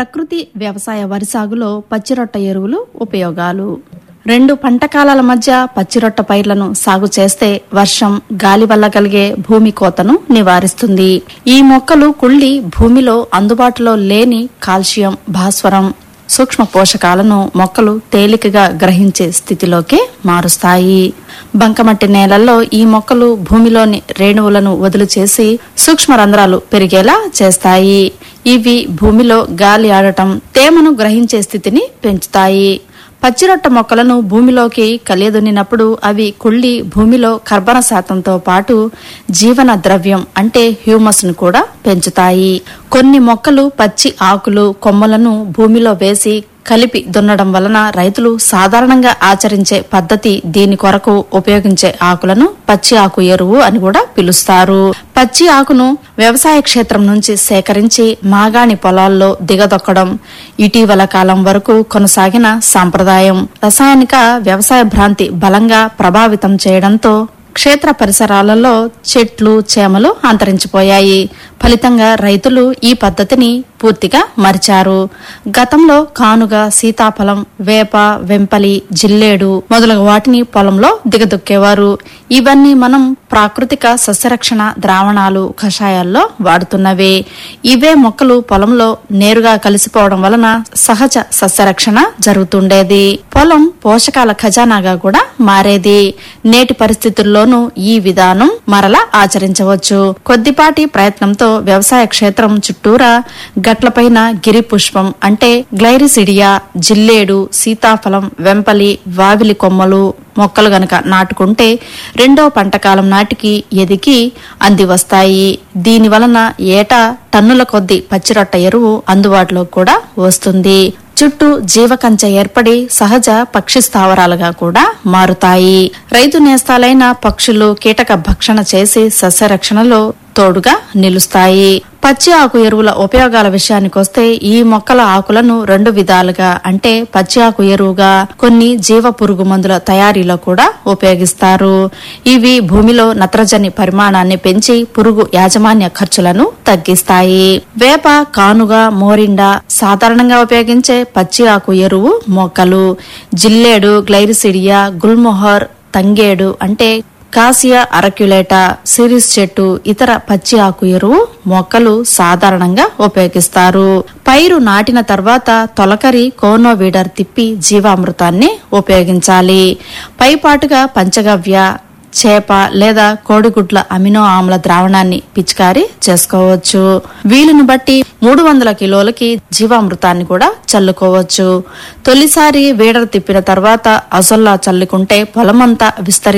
ప్రకృతి వ్యవసాయ వరి సాగులో పచ్చిరొట్ట ఎరువులు ఉపయోగాలు రెండు పంట కాలాల మధ్య పచ్చిరొట్ట పైర్లను సాగు చేస్తే వర్షం గాలి వల్ల కలిగే భూమి కోతను నివారిస్తుంది ఈ మొక్కలు కుళ్ళి భూమిలో అందుబాటులో లేని కాల్షియం భాస్వరం సూక్ష్మ పోషకాలను మొక్కలు తేలికగా గ్రహించే స్థితిలోకి మారుస్తాయి బంకమట్టి నేలల్లో ఈ మొక్కలు భూమిలోని రేణువులను వదులు చేసి సూక్ష్మ రంధ్రాలు పెరిగేలా చేస్తాయి ఇవి భూమిలో గాలి ఆడటం తేమను గ్రహించే స్థితిని పెంచుతాయి పచ్చిరొట్ట మొక్కలను భూమిలోకి కలియదున్నినప్పుడు అవి కుళ్ళి భూమిలో కర్బన శాతంతో పాటు జీవన ద్రవ్యం అంటే హ్యూమస్ ను కూడా పెంచుతాయి కొన్ని మొక్కలు పచ్చి ఆకులు కొమ్మలను భూమిలో వేసి కలిపి దున్నడం వలన రైతులు సాధారణంగా ఆచరించే పద్ధతి దీని కొరకు ఉపయోగించే ఆకులను పచ్చి ఆకు ఎరువు అని కూడా పిలుస్తారు పచ్చి ఆకును వ్యవసాయ క్షేత్రం నుంచి సేకరించి మాగాణి పొలాల్లో దిగదొక్కడం ఇటీవల కాలం వరకు కొనసాగిన సాంప్రదాయం రసాయనిక వ్యవసాయ భ్రాంతి బలంగా ప్రభావితం చేయడంతో క్షేత్ర పరిసరాలలో చెట్లు చేమలు అంతరించిపోయాయి ఫలితంగా రైతులు ఈ పద్ధతిని పూర్తిగా మరిచారు గతంలో కానుగ సీతాఫలం వేప వెంపలి జిల్లేడు మొదలగు వాటిని పొలంలో దిగదొక్కేవారు ఇవన్నీ మనం ప్రాకృతిక సస్యరక్షణ ద్రావణాలు కషాయాల్లో వాడుతున్నవే ఇవే మొక్కలు పొలంలో నేరుగా కలిసిపోవడం వలన సహజ సస్యరక్షణ జరుగుతుండేది పొలం పోషకాల ఖజానాగా కూడా మారేది నేటి పరిస్థితుల్లోనూ ఈ విధానం మరలా ఆచరించవచ్చు కొద్దిపాటి ప్రయత్నంతో వ్యవసాయ క్షేత్రం చుట్టూరా గట్లపైన గిరి పుష్పం అంటే గ్లైరిసిడియా జిల్లేడు సీతాఫలం వెంపలి వావిలి కొమ్మలు మొక్కలు గనక నాటుకుంటే రెండో పంటకాలం నాటికి ఎదిగి అంది వస్తాయి దీని వలన ఏటా టన్నుల కొద్ది పచ్చిరొట్ట ఎరువు అందుబాటులో కూడా వస్తుంది చుట్టూ జీవకంచె ఏర్పడి సహజ పక్షి స్థావరాలుగా కూడా మారుతాయి రైతు నేస్తాలైన పక్షులు కీటక భక్షణ చేసి సస్యరక్షణలో తోడుగా నిలుస్తాయి పచ్చి ఆకు ఎరువుల ఉపయోగాల విషయానికొస్తే ఈ మొక్కల ఆకులను రెండు విధాలుగా అంటే పచ్చి ఆకు ఎరువుగా కొన్ని జీవ పురుగు మందుల తయారీలో కూడా ఉపయోగిస్తారు ఇవి భూమిలో నత్రజని పరిమాణాన్ని పెంచి పురుగు యాజమాన్య ఖర్చులను తగ్గిస్తాయి వేప కానుగ మోరిండా సాధారణంగా ఉపయోగించే పచ్చి ఆకు ఎరువు మొక్కలు జిల్లేడు గ్లైరిసిడియా గుల్మొహర్ తంగేడు అంటే కాసియా అరక్యులేటా సిరిస్ చెట్టు ఇతర పచ్చి ఆకు ఎరువు మొక్కలు సాధారణంగా ఉపయోగిస్తారు పైరు నాటిన తర్వాత తొలకరి కోనో వీడర్ తిప్పి జీవామృతాన్ని ఉపయోగించాలి పైపాటుగా పంచగవ్య చేప లేదా కోడిగుడ్ల అమినో ఆమ్ల ద్రావణాన్ని పిచికారీ చేసుకోవచ్చు వీలును బట్టి మూడు వందల కిలోలకి జీవామృతాన్ని కూడా చల్లుకోవచ్చు తొలిసారి వీడర్ తిప్పిన తర్వాత అసొల్లా చల్లుకుంటే పొలమంతా విస్తరి